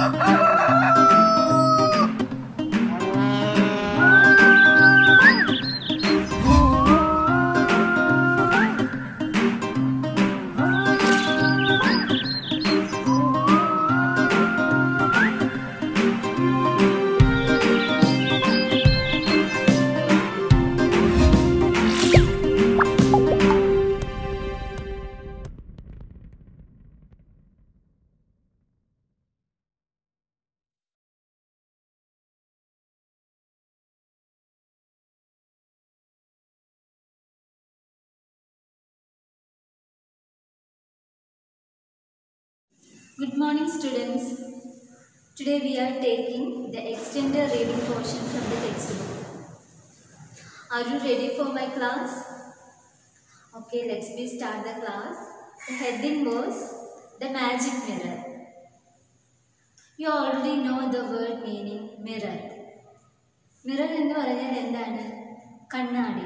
Good morning, students. Today we are taking the extended reading portion from the textbook. Are you ready for my class? Okay, let's be start the class. The heading was the magic mirror. You already know the word meaning mirror. Mirror എന്ന് പറഞ്ഞാൽ എന്താണ് കണ്ണാടി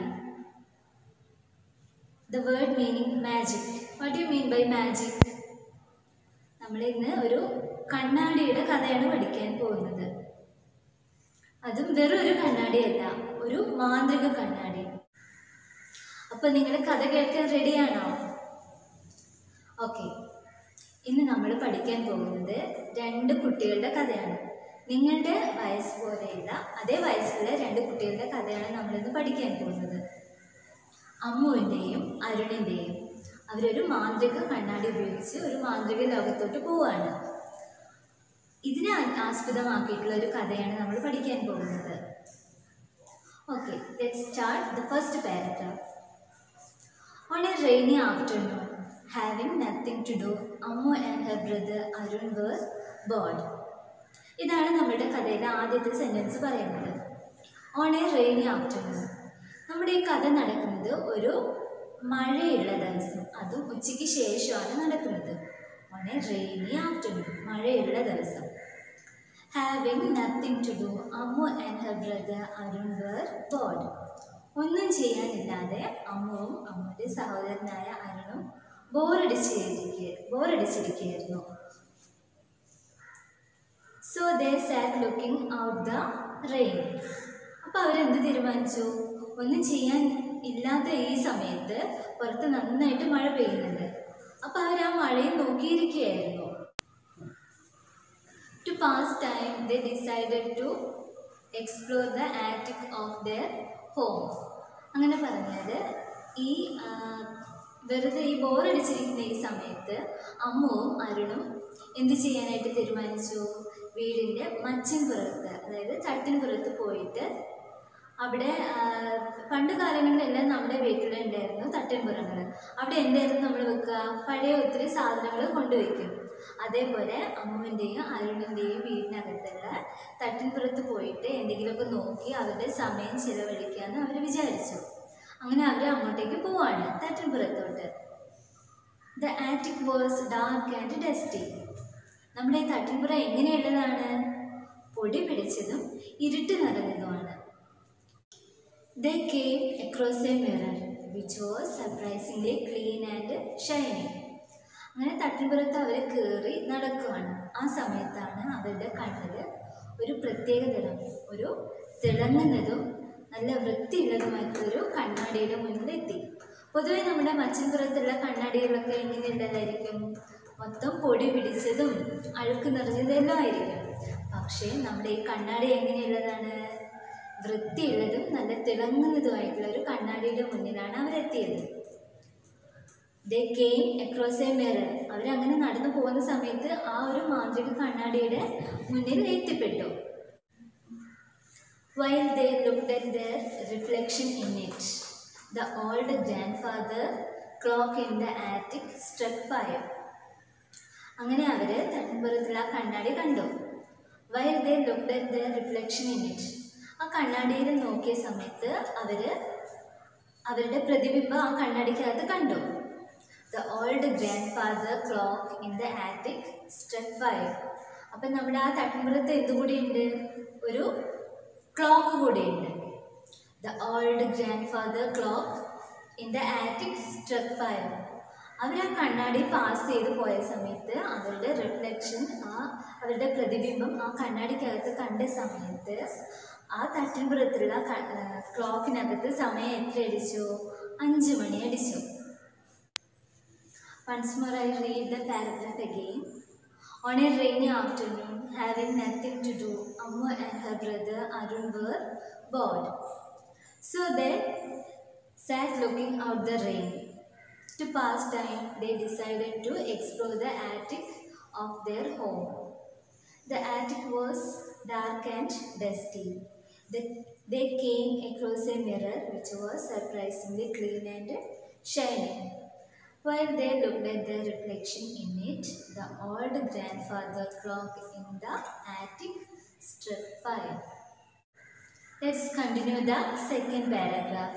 the word meaning magic what you mean by magic നമ്മൾ ഇന്ന് ഒരു കണ്ണാടിയുടെ കഥയാണ് പഠിക്കാൻ പോകുന്നത് അതും വെറും ഒരു കണ്ണാടിയല്ല ഒരു മാന്ത്രിക കണ്ണാടി അപ്പൊ നിങ്ങൾ കഥ കേൾക്കാൻ റെഡിയാണോ ഓക്കെ ഇന്ന് നമ്മൾ പഠിക്കാൻ പോകുന്നത് രണ്ട് കുട്ടികളുടെ കഥയാണ് നിങ്ങളുടെ വയസ്സ് പോലെയുള്ള അതേ വയസ്സുള്ള രണ്ട് കുട്ടികളുടെ കഥയാണ് നമ്മളിന്ന് പഠിക്കാൻ പോകുന്നത് അമ്മുവിൻ്റെയും അരുണിൻ്റെയും അവരൊരു മാന്ത്രിക കണ്ണാടി ഉപയോഗിച്ച് ഒരു മാന്ത്രിക ലോകത്തോട്ട് പോവാണ് ഇതിനെ ആ- ആസ്പദമാക്കിയിട്ടുള്ള ഒരു കഥയാണ് നമ്മൾ പഠിക്കാൻ പോകുന്നത് okay let start the first paragraph on a rainy afternoon having nothing to do Ammu and her brother Arun were bored ഇതാണ് നമ്മുടെ കഥയിലെ ആദ്യത്തെ സെൻറ്റൻസ് പറയുന്നത് ഓൺ എ റെയിനി ആഫ്റ്റർനൂൺ നമ്മുടെ ഈ കഥ നടക്കുന്നത് ഒരു മഴയുള്ള ദിവസം അതും ഉച്ചയ്ക്ക് ശേഷമാണ് നടക്കുന്നത് ഓൺ എ റെയിനി ആഫ്റ്റർനൂൺ മഴയുള്ള ദിവസം having nothing to do Ammu and her brother Arun were bored ഒന്നും ചെയ്യാനില്ലാതെ അമ്മുവും അമ്മുവിൻ്റെ സഹോദരനായ അരുണും ബോറടിച്ചിരിക്കുക ബോറടിച്ചിരിക്കുകയായിരുന്നു so they sat looking out the rain അപ്പോൾ അവരെന്ത് തീരുമാനിച്ചു ഒന്നും ചെയ്യാൻ ഇല്ലാത്ത ഈ സമയത്ത് പുറത്ത് നന്നായിട്ട് മഴ പെയ്യുന്നുണ്ട് അപ്പോൾ അവർ ആ മഴയെ നോക്കിയിരിക്കുകയായിരുന്നു to pass time they decided to explore the attic of their home അങ്ങനെ പറഞ്ഞാൽ ഈ ആ, വെറുതെ ഈ ബോറടിച്ചിരിക്കുന്ന ഈ സമയത്ത് അമ്മുവും അരുണും എന്ത് ചെയ്യാനായിട്ട് തീരുമാനിച്ചു വീടിൻ്റെ മച്ചിൻ പുറത്ത് അതായത് തട്ടിൻ പുറത്ത് പോയിട്ട് അവിടെ ആ, പണ്ട് കാലങ്ങളിലെല്ലാം നമ്മുടെ വീട്ടിലുണ്ടായിരുന്നു തട്ടിൻപുറങ്ങൾ അവിടെ എന്തായിരുന്നു നമ്മൾ വെക്കുക പഴയ ഒത്തിരി സാധനങ്ങൾ കൊണ്ടുവയ്ക്കും അതേപോലെ അമ്മുവിൻ്റെയും അരുണിൻ്റെയും വീടിനകത്തുള്ള തട്ടിൻപുറത്ത് പോയിട്ട് എന്തെങ്കിലുമൊക്കെ നോക്കി അവരുടെ സമയം ചിലവഴിക്കാമെന്ന് അവർ വിചാരിച്ചു അങ്ങനെ അവർ അങ്ങോട്ടേക്ക് പോവാണ് തട്ടിൻപുറത്തോട്ട് the attic was dark and dusty നമ്മുടെ ഈ തട്ടിൻപുറം എങ്ങനെയുള്ളതാണ് പൊടി പിടിച്ചതും ഇരുട്ട് നിറഞ്ഞതുമാണ് They came across a mirror which was surprisingly clean and shining. അങ്ങനെ തട്ടിൻപുറത്ത് അവർ കയറി നടക്കുവാണ് ആ സമയത്താണ് അവരുടെ കണ്ണിൽ ഒരു പ്രത്യേക തരം ഒരു തിളങ്ങുന്നതും നല്ല വൃത്തിയുള്ളതുമായിട്ടൊരു കണ്ണാടിയുടെ മുന്നിലെത്തി പൊതുവെ നമ്മുടെ മച്ചിൻപുറത്തുള്ള കണ്ണാടികളൊക്കെ എങ്ങനെയുള്ളതായിരിക്കും മൊത്തം പൊടി പിടിച്ചതും അഴുക്ക് നിറഞ്ഞതെല്ലാം ആയിരിക്കും പക്ഷേ നമ്മുടെ ഈ കണ്ണാടി എങ്ങനെയുള്ളതാണ് വൃത്തിയുള്ളതും നല്ല തിളങ്ങുന്നതുമായിട്ടുള്ള ഒരു കണ്ണാടിയുടെ മുന്നിലാണ് അവരെത്തിയത് they came across a mirror അവരങ്ങനെ നടന്നു പോകുന്ന സമയത്ത് ആ ഒരു മാന്ത്രിക കണ്ണാടിയുടെ മുന്നിൽ എത്തിപ്പെട്ടു while they looked at their reflection in it the old grandfather clock in the attic struck fire അങ്ങനെ അവർ തട്ടിൻപുറത്തുള്ള ആ കണ്ണാടി കണ്ടു while they looked at their reflection in it ആ കണ്ണാടിയിൽ നോക്കിയ സമയത്ത് അവർ അവരുടെ പ്രതിബിംബം ആ കണ്ണാടിക്കകത്ത് കണ്ടു the old grandfather clock in the attic struck fire അപ്പം നമ്മുടെ ആ തട്ടിൻപുറത്ത് എന്തുകൂടി ഉണ്ട് ഒരു ക്ലോക്ക് കൂടിയുണ്ട് the old grandfather clock in the attic struck fire അവർ ആ കണ്ണാടി പാസ് ചെയ്ത് പോയ സമയത്ത് അവരുടെ റിഫ്ലക്ഷൻ ആ അവരുടെ പ്രതിബിംബം ആ കണ്ണാടിക്കകത്ത് കണ്ട സമയത്ത് ആ തട്ടിൻപുറത്തുള്ള ക്ലോക്കിനകത്ത് സമയം എത്ര അടിച്ചു അഞ്ച് മണി അടിച്ചു Once more I read the paragraph again. On a rainy afternoon, having nothing to do, Amma and her brother Arun were bored. So they sat looking out the rain. To pass time, they decided to explore the attic of their home. The attic was dark and dusty. The- they came across a mirror which was surprisingly clean and shining. While they looked at their reflection in it, the old grandfather clock in the attic struck five. Let's continue the second paragraph.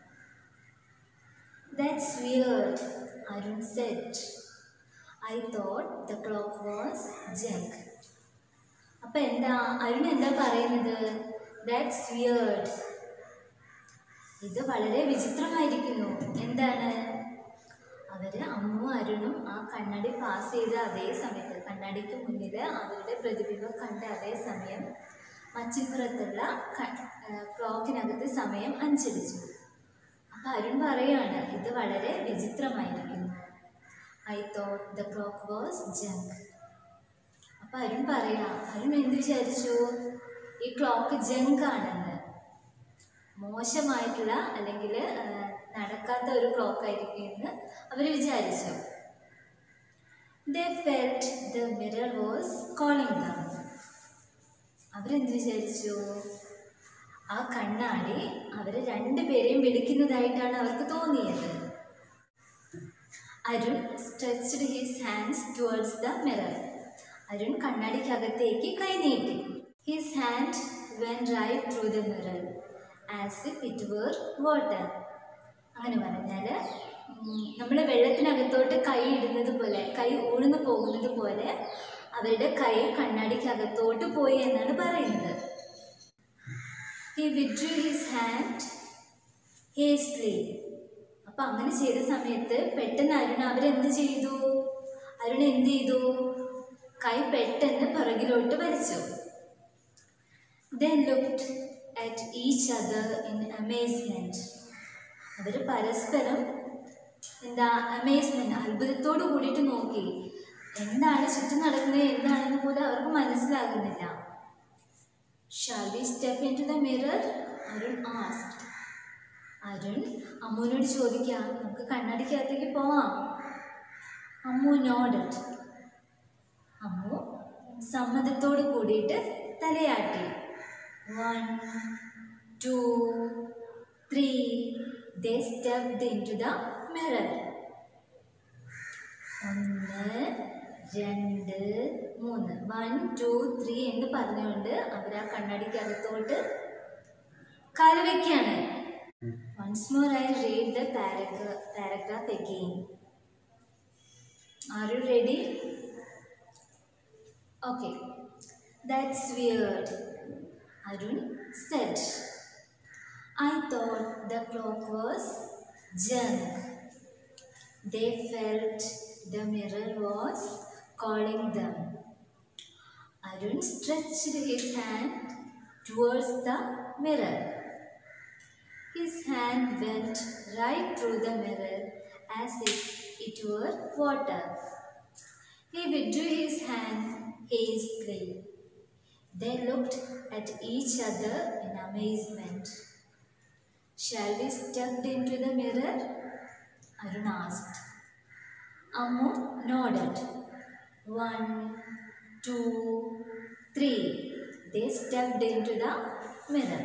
That's weird, Arun said. I thought the clock was junk. അപ്പൊ എന്താ അരുൺ എന്താ പറയുന്നത് that's weird ഇത് വളരെ വിചിത്രമായിരിക്കുന്നു എന്താണ് അവര് അമ്മും അരുണും ആ കണ്ണാടി പാസ് ചെയ്ത അതേ സമയത്ത് കണ്ണാടിക്ക് മുന്നിൽ അവരുടെ പ്രതിബിംബം കണ്ട അതേ സമയം മച്ചിപ്പുറത്തുള്ള ക്ലോക്കിനകത്ത് സമയം അഞ്ചടിച്ചു അപ്പൊ അരുൺ പറയാണ് ഇത് വളരെ വിചിത്രമായിരിക്കുന്നു I thought the clock was junk അപ്പൊ അരുൺ പറയാ അരുൺ എന്ത് വിചാരിച്ചു ഈ ക്ലോക്ക് ജങ്ക് ആണെന്ന് മോശമായിട്ടുള്ള അല്ലെങ്കിൽ നടക്കാത്ത ഒരു ക്ലോക്ക് ആയിരിക്കും എന്ന് അവർ വിചാരിച്ചു the felt the mirror was calling them അവരെന്ത് വിചാരിച്ചു ആ കണ്ണാടി അവർ രണ്ടുപേരെയും വിളിക്കുന്നതായിട്ടാണ് അവർക്ക് തോന്നിയത് Arun stretched his hands towards the mirror Arun കണ്ണാടിക്കകത്തേക്ക് കൈ നീട്ടി his hand went right through the mirror as if it were water അങ്ങനെ പറഞ്ഞാൽ നമ്മൾ വെള്ളത്തിനകത്തോട്ട് കൈ ഇടുന്നത് പോലെ കൈ ഊഴ്ന്നു പോകുന്നത് പോലെ അവരുടെ കൈ കണ്ണാടിക്കകത്തോട്ട് പോയി എന്നാണ് പറയുന്നത് he withdrew his hand hastily അപ്പം അങ്ങനെ ചെയ്ത സമയത്ത് പെട്ടെന്ന് അരുൺ അവരെന്ത് ചെയ്തു അരുൺ എന്ത് ചെയ്തു കൈ പെട്ടെന്ന് പുറകിലോട്ട് വലിച്ചു then looked at each other in amazement അവർ പരസ്പരം എന്താ അമേസ്മെൻറ്റ് അത്ഭുതത്തോട് കൂടിയിട്ട് നോക്കി എന്താണ് ചുറ്റും നടക്കുന്നത് എന്താണെന്ന് പോലും അവർക്ക് മനസ്സിലാകുന്നില്ല shall we step into the mirror Arun asked Arun അമ്മുവിനോട് ചോദിക്കാം നമുക്ക് കണ്ണാടിക്കകത്തേക്ക് പോവാം അമ്മു നോഡഡ് അമ്മു സമ്മതത്തോട് കൂടിയിട്ട് തലയാട്ടി one two three they stepped into the mirror ഒന്ന് രണ്ട് മൂന്ന് വൺ ടു ത്രീ എന്ന് പറഞ്ഞുകൊണ്ട് അവർ ആ കണ്ണാടിക്കകത്തോട്ട് കാല് വയ്ക്കുകയാണ് once more I read the paragraph paragraph again are you ready okay that's weird Arun said I thought the clock was junk They felt the mirror was calling them. Arun stretched his hand towards the mirror. His hand went right through the mirror as if it were water. He withdrew his hand hastily. They looked at each other in amazement. Shall we step into the mirror? Arun asked. Ammu nodded. One, two, three. They stepped into the mirror.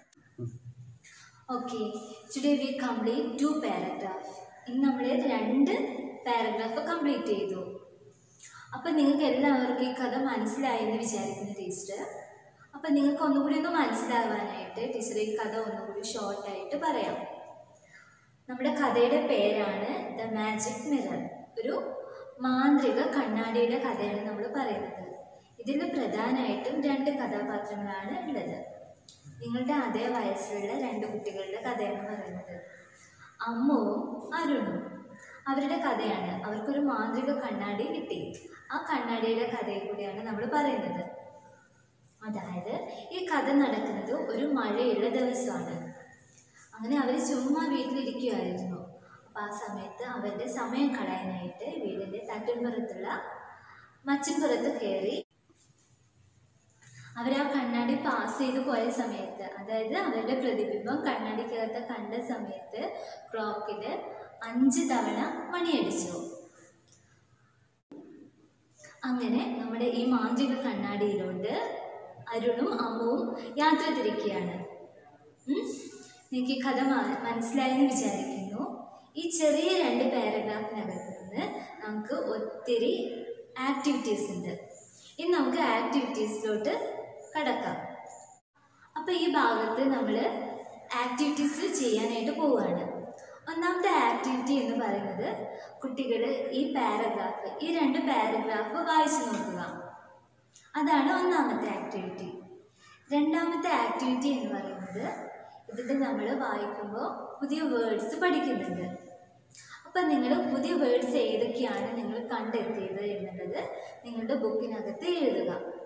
Okay, today we complete two paragraphs. ഇന്ന് നമ്മൾ രണ്ട് paragraph complete ചെയ്തു അപ്പം നിങ്ങൾക്ക് എല്ലാവർക്കും ഈ കഥ മനസ്സിലായെന്ന് വിചാരിക്കുന്നു ടീച്ചർ അപ്പം നിങ്ങൾക്ക് ഒന്നുകൂടി ഒന്ന് മനസ്സിലാവാനായിട്ട് ടീച്ചർ ഈ കഥ ഒന്നുകൂടി ഷോർട്ടായിട്ട് പറയാം നമ്മുടെ കഥയുടെ പേരാണ് ദ മാജിക് മിറർ ഒരു മാന്ത്രിക കണ്ണാടിയുടെ കഥയാണ് നമ്മൾ പറയുന്നത് ഇതിൽ പ്രധാനമായിട്ടും രണ്ട് കഥാപാത്രങ്ങളാണ് ഉള്ളത് നിങ്ങളുടെ അതേ വയസ്സിലുള്ള രണ്ട് കുട്ടികളുടെ കഥയാണ് പറയുന്നത് അമ്മുവും അരുണും അവരുടെ കഥയാണ് അവർക്കൊരു മാന്ത്രിക കണ്ണാടി കിട്ടി ആ കണ്ണാടിയുടെ കഥയെ കൂടിയാണ് നമ്മൾ പറയുന്നത് അതായത് ഈ കഥ നടക്കുന്നത് ഒരു മഴയുള്ള ദിവസമാണ് അങ്ങനെ അവർ ചുമ്മാ വീട്ടിലിരിക്കുമായിരുന്നു അപ്പം ആ സമയത്ത് അവരുടെ സമയം കളയാനായിട്ട് വീടിൻ്റെ തട്ടിൻപുറത്തുള്ള മച്ചിൻപുറത്ത് കയറി അവർ ആ കണ്ണാടി പാസ് ചെയ്ത് പോയ സമയത്ത് അതായത് അവരുടെ പ്രതിബിംബം കണ്ണാടിക്കകത്ത് കണ്ട സമയത്ത് ക്ലോക്കിൽ അഞ്ച് തവണ മണിയടിച്ചു അങ്ങനെ നമ്മുടെ ഈ മാന്ത്രിക കണ്ണാടിയിലോട്ട് അരുണും അമ്മുവും യാത്ര തിരിക്കുകയാണ് ഉം? നിങ്ങൾക്ക് ഈ കഥ മ- മനസ്സിലായെന്ന് വിചാരിക്കുന്നു ഈ ചെറിയ രണ്ട് പാരഗ്രാഫിനകത്ത് നിന്ന് നമുക്ക് ഒത്തിരി ആക്ടിവിറ്റീസ് ഉണ്ട് ഇനി നമുക്ക് ആക്ടിവിറ്റീസിലോട്ട് കടക്കാം അപ്പോൾ ഈ ഭാഗത്ത് നമ്മൾ ആക്ടിവിറ്റീസ് ചെയ്യാനായിട്ട് പോവുകയാണ് ഒന്നാമത്തെ ആക്ടിവിറ്റി എന്ന് പറയുന്നത് കുട്ടികൾ ഈ പാരഗ്രാഫ് ഈ രണ്ട് പാരഗ്രാഫ് വായിച്ചു നോക്കുക അതാണ് ഒന്നാമത്തെ ആക്ടിവിറ്റി രണ്ടാമത്തെ ആക്ടിവിറ്റി എന്ന് പറയുന്നത് ഇതിൽ നമ്മൾ വായിക്കുമ്പോൾ പുതിയ വേർഡ്സ് പഠിക്കുന്നുണ്ട് അപ്പം നിങ്ങൾ പുതിയ വേർഡ്സ് ഏതൊക്കെയാണ് നിങ്ങൾ കണ്ടെത്തിയത് എന്നുള്ളത് നിങ്ങളുടെ ബുക്കിനകത്ത് എഴുതുക